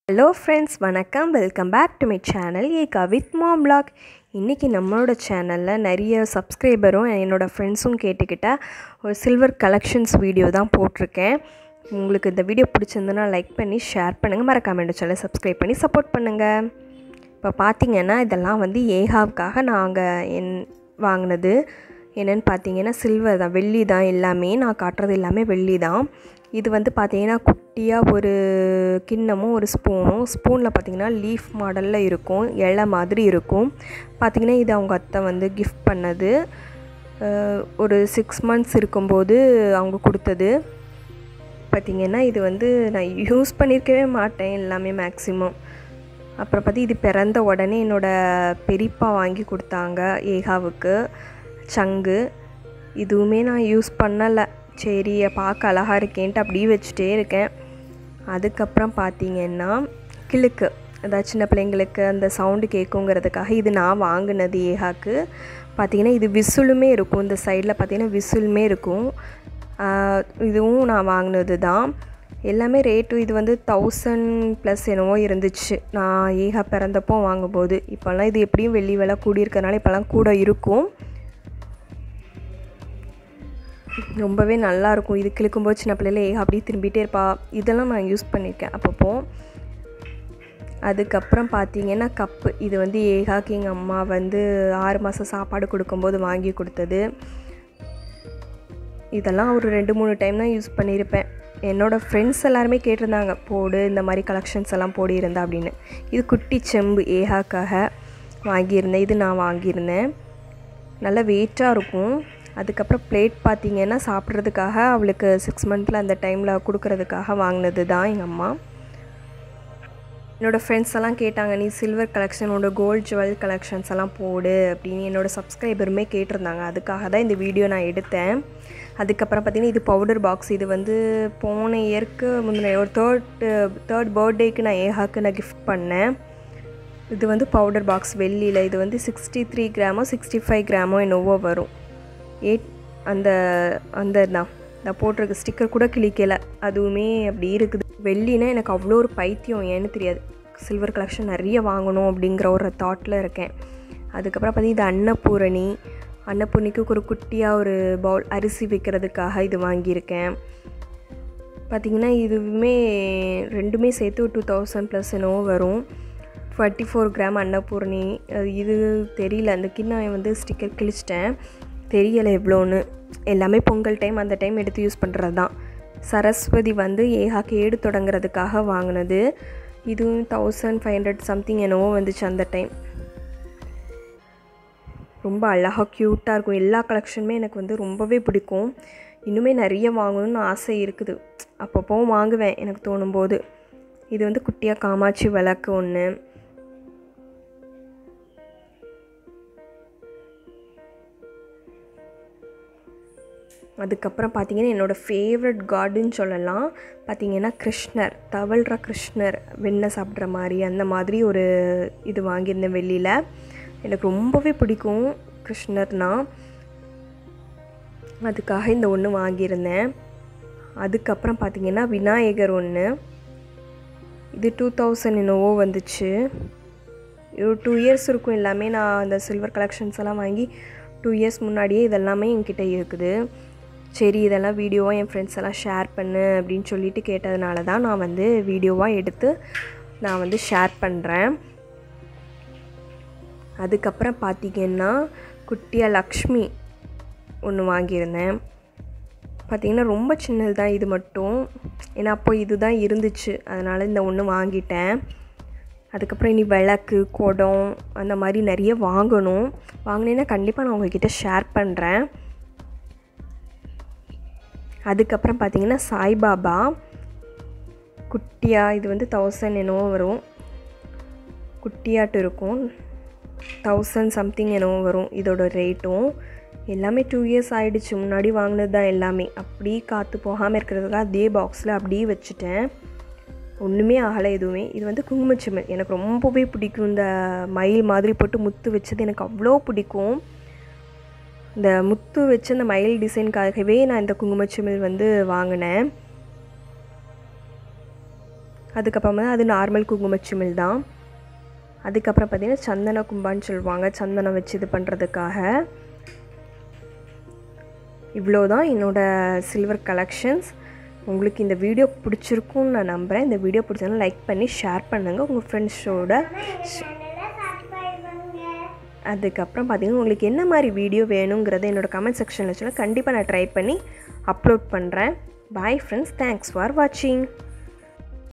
hello friends வணக்கம் welcome back to my channel Eka with mom vlog இன்றைக்கி நம்மளோட சேனலில் நிறைய சப்ஸ்கிரைபரும் என்னோடய ஃப்ரெண்ட்ஸும் கேட்டுக்கிட்ட ஒரு சில்வர் கலெக்ஷன்ஸ் வீடியோ தான் போட்டிருக்கேன் உங்களுக்கு இந்த வீடியோ பிடிச்சிருந்துன்னா லைக் பண்ணி ஷேர் பண்ணுங்கள் மறக்காம என்னோட சேனலை சப்ஸ்கிரைப் பண்ணி சப்போர்ட் பண்ணுங்கள் இப்போ பார்த்தீங்கன்னா இதெல்லாம் வந்து ஏகாவுக்காக நாங்கள் என் வாங்கினது என்னென்னு பார்த்தீங்கன்னா சில்வர் தான் வெள்ளி தான் எல்லாமே நான் காட்டுறது எல்லாமே வெள்ளி தான் இது வந்து பார்த்தீங்கன்னா குட்டியாக ஒரு கிண்ணமும் ஒரு ஸ்பூனும் ஸ்பூனில் பார்த்தீங்கன்னா லீஃப் மாடலில் இருக்கும் இலை மாதிரி இருக்கும் பார்த்தீங்கன்னா இது அவங்க அத்தை வந்து கிஃப்ட் பண்ணது அஹ் ஒரு சிக்ஸ் மந்த்ஸ் இருக்கும்போது அவங்க கொடுத்தது பார்த்தீங்கன்னா இது வந்து நான் யூஸ் பண்ணியிருக்கவே மாட்டேன் எல்லாமே மேக்ஸிமம் அப்புறம் பார்த்தி இது பிறந்த உடனே என்னோடய பெரியப்பா வாங்கி கொடுத்தாங்க ஏகாவுக்கு சங்கு இதுவுமே நான் யூஸ் பண்ணலை சரி பார்க்க அழகாக இருக்கேன்ட்டு அப்படியே வச்சுட்டே இருக்கேன் அதுக்கப்புறம் பார்த்தீங்கன்னா கிளுக்கு அதாவது சின்ன பிள்ளைங்களுக்கு அந்த சவுண்டு கேட்குங்கிறதுக்காக இது நான் வாங்கினது ஏகாக்கு பார்த்தீங்கன்னா இது விசிலுமே இருக்கும் இந்த சைடில் பார்த்தீங்கன்னா விசிலுமே இருக்கும் ஆஹ் இதுவும் நான் வாங்கினது தான் எல்லாமே ரேட்டு இது வந்து தௌசண்ட் ப்ளஸ் என்னவோ இருந்துச்சு நான் ஏகா பிறந்தப்போ வாங்கும்போது இப்போல்லாம் இது எப்படியும் வெள்ளி விலை கூடியிருக்கனால இப்போல்லாம் கூட இருக்கும் ரொம்பவே நல்லாயிருக்கும் இது கிழக்கும்போது சின்ன பிள்ளைல ஏகா அப்படியே திரும்பிட்டே இருப்பா இதெல்லாம் நான் யூஸ் பண்ணியிருக்கேன் அப்பப்போ அதுக்கப்புறம் பார்த்தீங்கன்னா கப்பு இது வந்து ஏகாக்கு எங்கள் அம்மா வந்து ஆறு மாதம் சாப்பாடு கொடுக்கும்போது வாங்கி கொடுத்தது இதெல்லாம் ஒரு ரெண்டு மூணு டைம் தான் யூஸ் பண்ணியிருப்பேன் என்னோடய ஃப்ரெண்ட்ஸ் எல்லாருமே கேட்டிருந்தாங்க போடு இந்த மாதிரி கலெக்ஷன்ஸ் எல்லாம் போடி இருந்தா அப்படின்னு இது குட்டி செம்பு ஏகாக்காக வாங்கியிருந்தேன் இது நான் வாங்கியிருந்தேன் நல்ல வெயிட்டாக இருக்கும் அதுக்கப்புறம் பிளேட் பார்த்தீங்கன்னா சாப்பிட்றதுக்காக அவளுக்கு சிக்ஸ் மந்த்தில் அந்த டைமில் கொடுக்கறதுக்காக வாங்கினது தான் எங்கள் அம்மா என்னோடய ஃப்ரெண்ட்ஸ் எல்லாம் கேட்டாங்க நீ சில்வர் கலெக்ஷனோட கோல்ட் ஜுவல் கலெக்ஷன்ஸ் எல்லாம் போடு அப்படின்னு என்னோடய சப்ஸ்கிரைபருமே கேட்டிருந்தாங்க அதுக்காக தான் இந்த வீடியோ நான் எடுத்தேன் அதுக்கப்புறம் பார்த்தீங்கன்னா இது பவுடர் பாக்ஸ் இது வந்து போன இயருக்கு முந்தின ஒரு தேர்ட் தேர்ட் பர்த்டேக்கு நான் ஏஹாக்கு நான் கிஃப்ட் பண்ணேன் இது வந்து பவுடர் பாக்ஸ் வெள்ளியில் இது வந்து சிக்ஸ்டி த்ரீ கிராமோ சிக்ஸ்டி ஃபைவ் கிராமோ என்னவோ வரும் எயிட் அந்த அந்த தான் நான் போட்டிருக்க ஸ்டிக்கர் கூட கிளிக்கலை அதுவுமே அப்படி இருக்குது வெள்ளினா எனக்கு அவ்வளோ ஒரு பைத்தியம் ஏன்னு தெரியாது சில்வர் கலெக்ஷன் நிறைய வாங்கணும் அப்படிங்கிற ஒரு தாட்டில் இருக்கேன் அதுக்கப்புறம் பார்த்தீங்கன்னா இது அன்னபூரணி அன்னபூரணிக்கு ஒரு குட்டியாக ஒரு பவுல் அரிசி வைக்கிறதுக்காக இது வாங்கியிருக்கேன் பார்த்திங்கன்னா இதுவுமே ரெண்டுமே சேர்த்து ஒரு டூ தௌசண்ட் ப்ளஸ் என்னவோ வரும் ஃபார்ட்டி ஃபோர் கிராம் அன்னபூரணி அது இது தெரியல அந்த கிண்ணம் வந்து ஸ்டிக்கர் கிழிச்சிட்டேன் தெரியலை எவ்வளோன்னு எல்லாமே பொங்கல் டைம் அந்த டைம் எடுத்து யூஸ் பண்ணுறது தான் சரஸ்வதி வந்து ஏகாக்கு ஏடு தொடங்குறதுக்காக வாங்கினது இதுவும் தௌசண்ட் ஃபைவ் ஹண்ட்ரட் சம்திங் என்னவோ வந்துச்சு அந்த டைம் ரொம்ப அழகாக க்யூட்டாக இருக்கும் எல்லா கலெக்ஷனுமே எனக்கு வந்து ரொம்பவே பிடிக்கும் இன்னுமே நிறைய வாங்கணும்னு ஆசை இருக்குது அப்பப்போ வாங்குவேன் எனக்கு தோணும்போது இது வந்து குட்டியாக காமாட்சி விளக்கு ஒன்று அதுக்கப்புறம் பார்த்தீங்கன்னா என்னோடய ஃபேவரட் காடுன்னு சொல்லலாம் பார்த்தீங்கன்னா கிருஷ்ணர் தவழ்கிற கிருஷ்ணர் வெண்ணெய் சாப்பிட்ற மாதிரி அந்த மாதிரி ஒரு இது வாங்கியிருந்தேன் வெளியில் எனக்கு ரொம்பவே பிடிக்கும் கிருஷ்ணர்னா அதுக்காக இந்த ஒன்று வாங்கியிருந்தேன் அதுக்கப்புறம் பார்த்தீங்கன்னா விநாயகர் ஒன்று இது டூ தௌசண்ட் என்னவோ வந்துச்சு ஒரு டூ இயர்ஸ் இருக்கும் எல்லாமே நான் அந்த சில்வர் கலெக்ஷன்ஸ் எல்லாம் வாங்கி டூ இயர்ஸ் முன்னாடியே இதெல்லாமே என்கிட்ட இருக்குது சரி இதெல்லாம் வீடியோவாக என் ஃப்ரெண்ட்ஸ் எல்லாம் ஷேர் பண்ணு அப்படின்னு சொல்லிட்டு கேட்டதுனால தான் நான் வந்து வீடியோவாக எடுத்து நான் வந்து ஷேர் பண்ணுறேன் அதுக்கப்புறம் பார்த்திங்கன்னா குட்டியாக லக்ஷ்மி ஒன்று வாங்கியிருந்தேன் பார்த்திங்கன்னா ரொம்ப சின்னது தான் இது மட்டும் ஏன்னா அப்போ இது தான் இருந்துச்சு அதனால் இந்த ஒன்று வாங்கிட்டேன் அதுக்கப்புறம் இனி விளக்கு குடம் அந்த மாதிரி நிறைய வாங்கணும் வாங்கினேன்னா கண்டிப்பாக நான் உங்ககிட்ட ஷேர் பண்ணுறேன் அதுக்கப்புறம் பார்த்தீங்கன்னா சாய்பாபா குட்டியாக இது வந்து தௌசண்ட் என்னவோ வரும் குட்டியாட்டு இருக்கும் தௌசண்ட் சம்திங் என்னவோ வரும் இதோட ரேட்டும் எல்லாமே டூ இயர்ஸ் ஆகிடுச்சு முன்னாடி வாங்கினது தான் எல்லாமே அப்படியே காற்று போகாமல் இருக்கிறதுக்காக அதே பாக்ஸில் அப்படியே வச்சுட்டேன் ஒன்றுமே ஆகலை எதுவுமே இது வந்து குங்குமச்சிமல் எனக்கு ரொம்பவே பிடிக்கும் இந்த மயில் மாதிரி போட்டு முத்து வச்சது எனக்கு அவ்வளோ பிடிக்கும் இந்த முத்து வச்ச அந்த மயில் டிசைனுக்காகவே நான் இந்த குங்குமச்சிமிழ் வந்து வாங்கினேன் அதுக்கப்புறம் வந்து அது நார்மல் குங்குமச்சிமிழ் தான் அதுக்கப்புறம் பார்த்திங்கன்னா சந்தன கும்பான்னு சொல்லுவாங்க சந்தனம் வச்சு இது பண்ணுறதுக்காக இவ்வளோ தான் என்னோடய சில்வர் கலெக்ஷன்ஸ் உங்களுக்கு இந்த வீடியோ பிடிச்சிருக்கும்னு நான் நம்புகிறேன் இந்த வீடியோ பிடிச்சதுனா லைக் பண்ணி ஷேர் பண்ணுங்கள் உங்கள் ஃப்ரெண்ட்ஸோட அதுக்கப்புறம் பார்த்தீங்கன்னா உங்களுக்கு என்ன மாதிரி வீடியோ வேணுங்கிறத என்னோடய கமெண்ட் செக்ஷனில் சொல்ல கண்டிப்பாக நான் ட்ரை பண்ணி அப்லோட் பண்ணுறேன் பாய் ஃப்ரெண்ட்ஸ் தேங்க்ஸ் ஃபார் வாட்சிங்